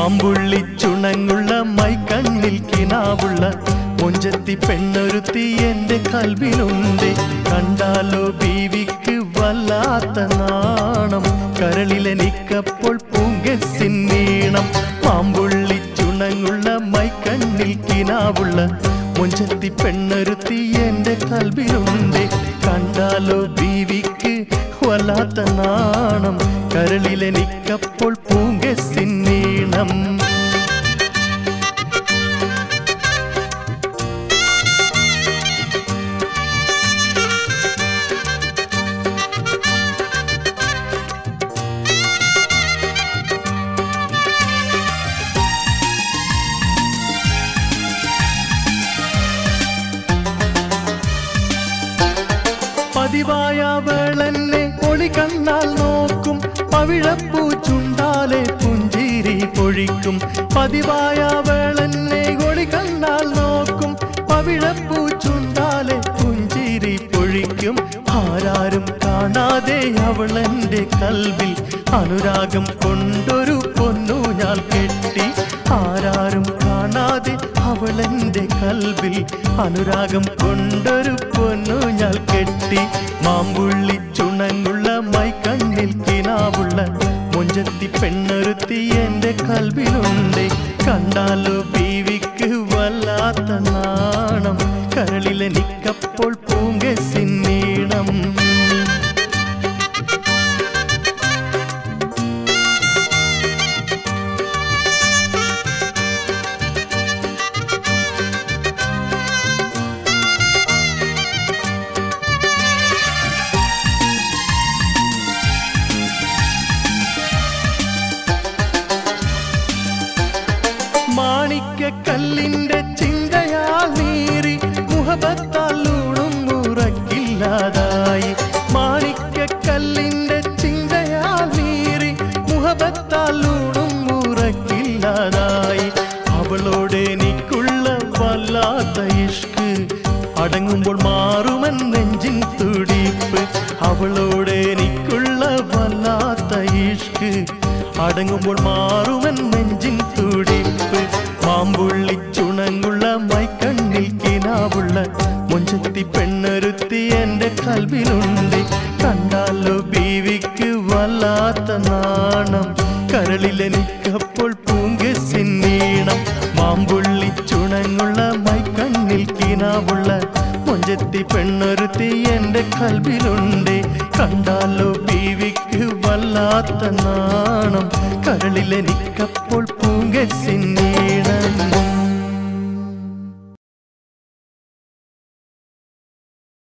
മാമ്പുള്ളി ചുണങ്ങുള്ള മൈക്കണ്ണിൽ കിനാവുള്ള മൊഞ്ചത്തി പെണ്ണൊരുത്തി എന്റെ കൽവിലുണ്ട് കണ്ടാലോ ബീവിക്ക് വല്ലാത്ത നാണം കരളിലെനിക്കപ്പോൾ പൂങ്കസിൻ നീണം മാമ്പുള്ളി ചുണങ്ങുള്ള മൈക്കണ്ണിൽ കിനാവുള്ള മൊഞ്ചത്തി പെണ്ണൊരുത്തി എന്റെ കൽവിലുണ്ട് കണ്ടാലോ ബീവിക്ക് വല്ലാത്ത നാണം കരളിലെനിക്കപ്പോൾ പൂങ്കസിൻ നീണം പതിവായ വേളെന്നെ ഒളി കണ്ണാൽ നോക്കും പവിഴപ്പൂ ചുണ്ടാലെ പുഞ്ചിരി പൊഴിക്കും പതിവായ വേളെന്നെ ഒളി കണ്ണാൽ നോക്കും പവിഴപ്പൂ ചുണ്ടാലെ പുഞ്ചിരി പൊഴിക്കും ആരാരും കാണാതെ അവളെന്റെ കൽവിൽ അനുരാഗം കൊണ്ടൊരു പൊന്നു ഞാൻ കെട്ടി ആരാരും കാണാതെ അവളെന്റെ കൽവിൽ അനുരാഗം കൊണ്ടൊരു പൊന്നു ഞാൻ കെട്ടി മാമ്പുള്ളി ചുണങ്ങുള്ള മൈക്കണ്ണിൽ കിനാവുള്ള മൊഞ്ചത്തി പെണ്ണൊരുത്തി എന്റെ കൽവിലുണ്ട് കണ്ടാലോ ബീവിക്ക് വല്ലാത്ത നാണം കരളിലെനിക്കപ്പോൾ പൂങ്കസിൻ നീണം മാണിക്കക്കല്ലിന്റെ ചിന്തയാൽ നീറി മുഹബത്താൽ ഊണും മുറക്കില്ലാതായി മാണിക്കക്കല്ലിന്റെ ചിന്തയാൽ നീറി മുഹബത്താൽ ഊണും മുറക്കില്ലാതായി അവളോട് എനിക്കുള്ള വല്ലാത്ത ഇഷ്ക് അടങ്ങുമ്പോൾ മാറുമൻ നെഞ്ചിൻ തുടിപ്പ് അവളോട് എനിക്കുള്ള വല്ലാത്ത ഇഷ്ക് അടങ്ങുമ്പോൾ മാറുമൻ നെഞ്ചിൻ തുടിപ്പ് മാമ്പുള്ളി ചുണങ്ങുള്ള മൈക്കണ്ണിൽ കിനാവുള്ള മൊഞ്ചത്തി പെണ്ണൊരുത്തി എന്റെ കൽവിലുണ്ട് കണ്ടാലോ ബീവിക്ക് വല്ലാത്ത നാണം കരളിലെനിക്കപ്പോൾ പൂങ്കസിൻ നീണം മാമ്പുള്ളി ചുണങ്ങുള്ള മൈക്കണ്ണിൽ കിനാവുള്ള മൊഞ്ചത്തി പെണ്ണൊരുത്തി എന്റെ കൽവിലുണ്ട് കണ്ടാലോ ബീവിക്ക് വല്ലാത്ത നാണം കരളിലെനിക്കപ്പോൾ പൂങ്കസിൻ നീണം